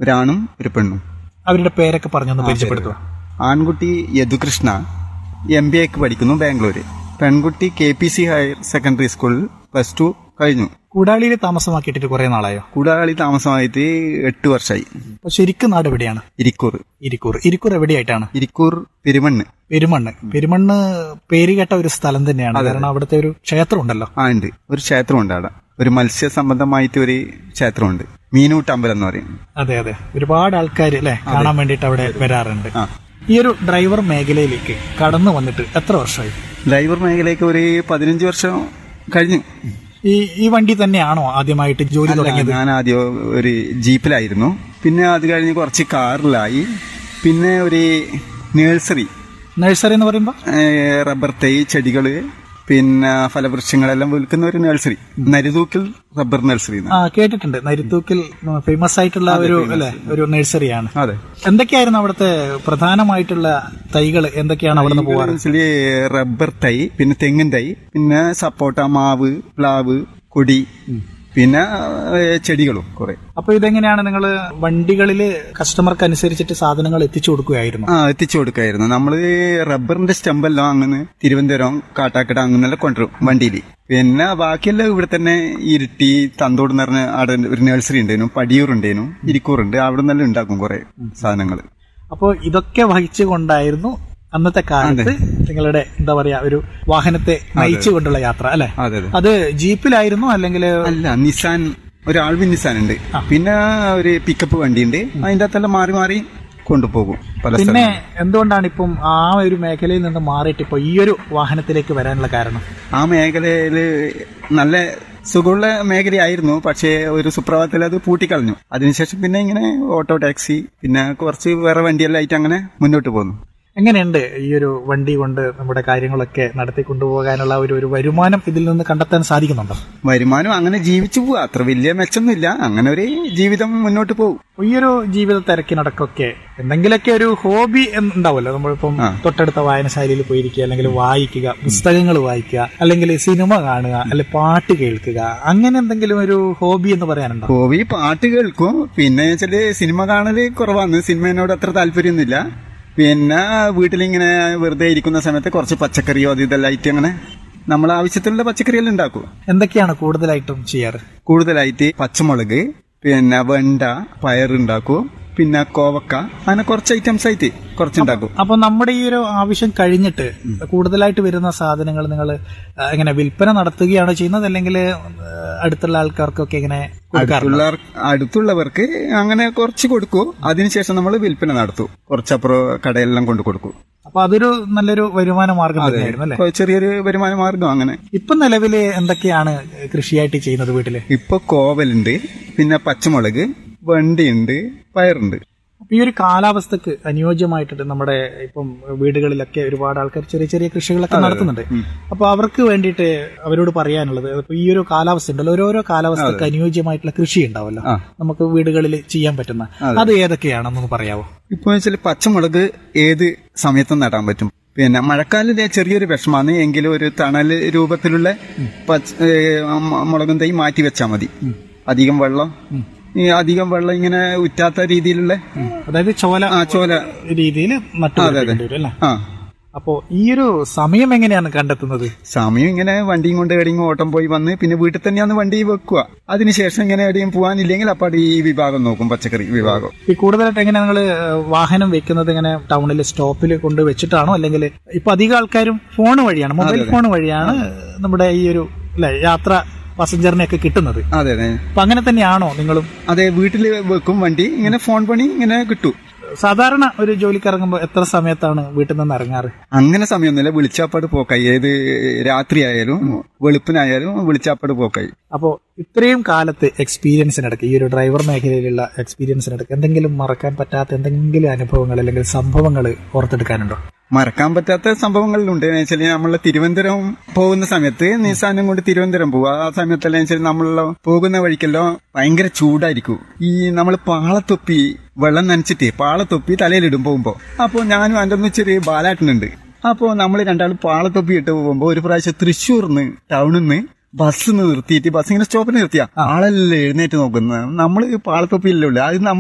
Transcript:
ഒരാണും ഒരു പെണ്ണും അവരുടെ പേരൊക്കെ പറഞ്ഞൊന്ന് പരിചയപ്പെടുത്തുക ആൺകുട്ടി യദുകൃഷ്ണ എം ബി എക്ക് പഠിക്കുന്നു ബാംഗ്ലൂര് പെൺകുട്ടി K P C higher secondary സ്കൂളിൽ പ്ലസ് ടു കഴിഞ്ഞു കൂടാളിയിൽ താമസമാക്കിയിട്ട് കുറെ നാളായോ കൂടാളി താമസമായിട്ട് എട്ട് വർഷമായി അപ്പൊ ശരിക്കും നാട് എവിടെയാണ് ഇരിക്കൂർ ഇരിക്കൂർ ഇരിക്കൂർ എവിടെയായിട്ടാണ് ഇരിക്കൂർ പെരുമണ്ണ് പെരുമണ്ണ് പെരുമണ്ണ് പേര് കേട്ട ഒരു സ്ഥലം തന്നെയാണ് കാരണം അവിടുത്തെ ഒരു ക്ഷേത്രം ഉണ്ടല്ലോ ആ ഉണ്ട് ഒരു ക്ഷേത്രമുണ്ട് അവിടെ ഒരു മത്സ്യ സംബന്ധമായിട്ട് ഒരു ക്ഷേത്രമുണ്ട് മീനൂട്ടമ്പലം എന്ന് പറയും അതെ അതെ ഒരുപാട് ആൾക്കാർ അല്ലെ കാണാൻ വേണ്ടിയിട്ട് അവിടെ വരാറുണ്ട് ആ. ഈ ഒരു ഡ്രൈവർ മേഖലയിലേക്ക് കടന്നു വന്നിട്ട് എത്ര വർഷമായി ഡ്രൈവർ മേഖലയ്ക്ക് ഒരു പതിനഞ്ച് വർഷം കഴിഞ്ഞു ഈ ഈ വണ്ടി തന്നെയാണോ ആദ്യമായിട്ട് ജോലി തുടങ്ങിയത് ഞാൻ ആദ്യം ഒരു ജീപ്പിലായിരുന്നു പിന്നെ അത് കഴിഞ്ഞ് കുറച്ച് കാറിലായി പിന്നെ ഒരു നേഴ്സറി നഴ്സറി എന്ന് പറയുമ്പോ റബ്ബർ തൈ ചെടികള് പിന്നെ ഫലവൃക്ഷങ്ങളെല്ലാം വിൽക്കുന്ന ഒരു നഴ്സറി നരിതൂക്കിൽ റബ്ബർ നഴ്സറി ആ കേട്ടിട്ടുണ്ട് നരിത്തൂക്കിൽ ഫേമസ് ആയിട്ടുള്ള ഒരു അല്ലെ ഒരു നഴ്സറിയാണ് അതെ എന്തൊക്കെയായിരുന്നു അവിടുത്തെ പ്രധാനമായിട്ടുള്ള തൈകൾ എന്തൊക്കെയാണ് അവിടെ നിന്ന് പോവാറ് ഇതില് റബ്ബർ തൈ പിന്നെ തെങ്ങിൻ തൈ പിന്നെ സപ്പോട്ട മാവ് പ്ലാവ് കൊടി പിന്നെ ഏഹ്, ചെടികളും കുറെ അപ്പൊ ഇതെങ്ങനെയാണ് നിങ്ങൾ വണ്ടികളിൽ കസ്റ്റമർക്ക് അനുസരിച്ചിട്ട് സാധനങ്ങൾ എത്തിച്ചു കൊടുക്കുകയായിരുന്നു ആ എത്തിച്ചു കൊടുക്കായിരുന്നു നമ്മള് റബ്ബറിന്റെ സ്റ്റമ്പെല്ലാം അങ്ങനെ തിരുവനന്തപുരം കാട്ടാക്കട അങ്ങനെല്ലാം കൊണ്ടുവരും വണ്ടിയിൽ പിന്നെ ബാക്കിയെല്ലാം ഇവിടെ തന്നെ ഇരുട്ടി തന്തോട് എന്ന് പറഞ്ഞ അവിടെ ഒരു നഴ്സറി ഉണ്ടേനു പടിയൂർ ഉണ്ടേനു ഇരിക്കൂറുണ്ട് അവിടെ നിന്നെല്ലാം ഉണ്ടാക്കും കുറെ സാധനങ്ങൾ അപ്പോൾ ഇതൊക്കെ വഹിച്ചുകൊണ്ടായിരുന്നു അന്നത്തെ കാലത്ത് നിങ്ങളുടെ എന്താ പറയാ ഒരു വാഹനത്തെ നയിച്ചുകൊണ്ടുള്ള യാത്ര അല്ലെ അതെ അതെ അത് ജീപ്പിലായിരുന്നു അല്ലെങ്കിൽ അല്ല നിസാൻ ഒരു ആൾവിൻ നിസാൻ ഉണ്ട് പിന്നെ ഒരു പിക്കപ്പ് വണ്ടിയുണ്ട് അതിന്റെ അകത്തെല്ലാം മാറി മാറി കൊണ്ടുപോകും പല പിന്നെ സ്ഥലം എന്തുകൊണ്ടാണ് ഇപ്പം ആ ഒരു മേഖലയിൽ നിന്ന് മാറിയിട്ട് ഇപ്പൊ ഈ ഒരു വാഹനത്തിലേക്ക് വരാനുള്ള കാരണം ആ മേഖലയില് നല്ല സുഖമുള്ള മേഖലയായിരുന്നു പക്ഷേ ഒരു സുപ്രഭാതത്തിൽ അത് പൂട്ടിക്കളഞ്ഞു അതിനുശേഷം പിന്നെ ഇങ്ങനെ ഓട്ടോ ടാക്സി പിന്നെ കുറച്ച് വേറെ വണ്ടിയെല്ലാം ആയിട്ട് അങ്ങനെ മുന്നോട്ട് പോകുന്നു എങ്ങനെയുണ്ട് ഈ ഒരു വണ്ടി കൊണ്ട് നമ്മുടെ കാര്യങ്ങളൊക്കെ നടത്തി കൊണ്ടുപോകാനുള്ള ഒരു ഒരു വരുമാനം ഇതിൽ നിന്ന് കണ്ടെത്താൻ സാധിക്കുന്നുണ്ടോ വരുമാനം അങ്ങനെ ജീവിച്ചു പോവാ അത്ര വലിയ മെച്ചൊന്നുമില്ല അങ്ങനെ ഒരു ജീവിതം മുന്നോട്ട് പോകും ഈ ഒരു ജീവിത തിരക്കിനടക്കൊക്കെ എന്തെങ്കിലുമൊക്കെ ഒരു ഹോബി ഉണ്ടാവുമല്ലോ നമ്മളിപ്പം ആ. തൊട്ടടുത്ത വായനശാലയിൽ പോയിരിക്കുക അല്ലെങ്കിൽ വായിക്കുക പുസ്തകങ്ങൾ വായിക്കുക അല്ലെങ്കിൽ സിനിമ കാണുക അല്ലെങ്കിൽ പാട്ട് കേൾക്കുക അങ്ങനെ എന്തെങ്കിലും ഒരു ഹോബി എന്ന് പറയാനുണ്ടോ ഹോബി പാട്ട് കേൾക്കും പിന്നെ വെച്ചാല് സിനിമ കാണല് കുറവാണ് സിനിമയോട് അത്ര താല്പര്യമൊന്നുമില്ല പിന്നെ വീട്ടിലിങ്ങനെ വെറുതെ ഇരിക്കുന്ന സമയത്ത് കുറച്ച് പച്ചക്കറിയോ അത് ഇതെല്ലാം ആയിട്ട് അങ്ങനെ നമ്മൾ ആവശ്യത്തിലുള്ള പച്ചക്കറിയെല്ലാം ഉണ്ടാക്കും എന്തൊക്കെയാണ് കൂടുതലായിട്ടും ചെയ്യാറ് കൂടുതലായിട്ട് പച്ചമുളക് പിന്നെ വെണ്ട പയറുണ്ടാക്കും പിന്നെ കോവക്ക അങ്ങനെ കുറച്ച് ഐറ്റംസ് ആയിട്ട് കുറച്ചുണ്ടാക്കും അപ്പൊ നമ്മുടെ ഈ ഒരു ആവശ്യം കഴിഞ്ഞിട്ട് കൂടുതലായിട്ട് വരുന്ന സാധനങ്ങൾ നിങ്ങൾ എങ്ങനെ വിൽപ്പന നടത്തുകയാണോ ചെയ്യുന്നത് അല്ലെങ്കിൽ അടുത്തുള്ള ആൾക്കാർക്കൊക്കെ ഇങ്ങനെ കൊടുക്കാറുണ്ടോ അടുത്തുള്ള അടുത്തുള്ളവർക്ക് അങ്ങനെ കുറച്ച് കൊടുക്കും അതിനുശേഷം നമ്മൾ വിൽപ്പന നടത്തും കുറച്ചപ്പുറം കടയെല്ലാം കൊണ്ട് കൊടുക്കും അപ്പൊ അതൊരു നല്ലൊരു വരുമാന മാർഗം തന്നെയായിരുന്നു അല്ലെ കൊ- ചെറിയൊരു വരുമാന മാർഗം അങ്ങനെ ഇപ്പൊ നിലവില് എന്തൊക്കെയാണ് കൃഷിയായിട്ട് ചെയ്യുന്നത് വീട്ടില് ഇപ്പൊ കോവലുണ്ട് പിന്നെ പച്ചമുളക് വണ്ടിയുണ്ട് പയറുണ്ട് അപ്പൊ ഈ ഒരു കാലാവസ്ഥക്ക് അനുയോജ്യമായിട്ടുണ്ട് നമ്മുടെ ഇപ്പം വീടുകളിലൊക്കെ ഒരുപാട് ആൾക്കാർ ചെറിയ ചെറിയ കൃഷികളൊക്കെ നടത്തുന്നുണ്ട് അപ്പൊ അവർക്ക് വേണ്ടിയിട്ട് അവരോട് പറയാനുള്ളത് ഇപ്പൊ ഈ ഒരു കാലാവസ്ഥ ഉണ്ടല്ലോ ഓരോരോ കാലാവസ്ഥക്ക് അനുയോജ്യമായിട്ടുള്ള കൃഷി ഉണ്ടാവല്ലോ ആ. നമുക്ക് വീടുകളിൽ ചെയ്യാൻ പറ്റുന്ന അത് ഏതൊക്കെയാണെന്നൊന്ന് പറയാവോ ഇപ്പൊ വെച്ചാൽ പച്ചമുളക് ഏത് സമയത്തും നടാൻ പറ്റും പിന്നെ മഴക്കാലത്തെ ചെറിയൊരു വിഷമാണ് എങ്കിലും ഒരു തണൽ രൂപത്തിലുള്ള പച്ച ഏ, മ- മുളകും തൈ മാറ്റി വെച്ചാൽ മതി അധികം വെള്ളം ഈ അധികം വെള്ളം ഇങ്ങനെ ഉറ്റാത്ത രീതിയിലുള്ള അതായത് ചോല ആ ചോല രീതിയിൽ നട്ടുപിടിപ്പിക്കേണ്ടി വരും അല്ലേ ആ അപ്പോ ഈ ഒരു സമയം എങ്ങനെയാണ് കണ്ടെത്തുന്നത് സമയം ഇങ്ങനെ വണ്ടിയും കൊണ്ട് എവിടെയും ഓട്ടം പോയി വന്ന് പിന്നെ വീട്ടിൽ തന്നെയാണ് വണ്ടി വെക്കുക അതിനുശേഷം ഇങ്ങനെ എവിടെയും പോകാനില്ലെങ്കിൽ അപ്പോൾ ഈ വിഭാഗം നോക്കും പച്ചക്കറി വിഭാഗം ഈ കൂടുതലായിട്ട് എങ്ങനെ നിങ്ങൾ വാഹനം വെക്കുന്നത് ഇങ്ങനെ ടൗണിൽ സ്റ്റോപ്പിൽ കൊണ്ട് വെച്ചിട്ടാണോ അല്ലെങ്കിൽ ഇപ്പൊ അധികം ആൾക്കാരും ഫോൺ വഴിയാണ് മൊബൈൽ ഫോൺ വഴിയാണ് നമ്മുടെ ഈ ഒരു അല്ലെ യാത്ര പാസഞ്ചറിനെയൊക്കെ കിട്ടുന്നത് അതെ അതെ അപ്പൊ അങ്ങനെ തന്നെയാണോ നിങ്ങളും അതെ വീട്ടിൽ വെക്കും വണ്ടി ഇങ്ങനെ ഫോൺ പണി ഇങ്ങനെ കിട്ടും സാധാരണ ഒരു ജോലിക്ക് ഇറങ്ങുമ്പോൾ എത്ര സമയത്താണ് വീട്ടിൽ നിന്ന് ഇറങ്ങാറ് അങ്ങനെ സമയമൊന്നുമില്ല വിളിച്ചാപ്പാട് പോക്കായി ഏത് രാത്രി ആയാലും വെളുപ്പിനായാലും വിളിച്ചാപ്പാട് പോക്കായി അപ്പോൾ ഇത്രയും കാലത്ത് എക്സ്പീരിയൻസിനിടയ്ക്ക് ഈ ഒരു ഡ്രൈവർ മേഖലയിലുള്ള എക്സ്പീരിയൻസിനിടയ്ക്ക് എന്തെങ്കിലും മറക്കാൻ പറ്റാത്ത എന്തെങ്കിലും അനുഭവങ്ങൾ അല്ലെങ്കിൽ സംഭവങ്ങൾ ഓർത്തെടുക്കാനുണ്ടോ മറക്കാൻ പറ്റാത്ത സംഭവങ്ങളിലുണ്ട് എന്ന് വെച്ചാൽ നമ്മളെ തിരുവനന്തപുരം പോകുന്ന സമയത്ത് നിസാനം കൊണ്ട് തിരുവനന്തപുരം പോകും ആ സമയത്തെല്ലാം വെച്ചാൽ നമ്മളെല്ലാം പോകുന്ന വഴിക്കെല്ലാം ഭയങ്കര ചൂടായിരിക്കും ഈ നമ്മൾ പാളത്തൊപ്പി വെള്ളം നനച്ചിട്ട് പാളത്തൊപ്പി തലയിലിടും പോകുമ്പോ അപ്പോൾ ഞാനും എൻ്റെ ഒന്ന് ചെറിയ ബാലാട്ടനുണ്ട് അപ്പോൾ നമ്മൾ രണ്ടാളും പാളത്തൊപ്പി ഇട്ട് പോകുമ്പോൾ ഒരു പ്രാവശ്യം തൃശ്ശൂർന്ന് ടൗണിൽ നിന്ന് ബസ് നിർത്തിയിട്ട് ബസ് ഇങ്ങനെ സ്റ്റോപ്പിൽ നിർത്തിയ ആളെല്ലാം എഴുന്നേറ്റ് നോക്കുന്നത് നമ്മൾ പാളത്തൊപ്പിയല്ലേ ഉള്ളു അത് നമ്മൾ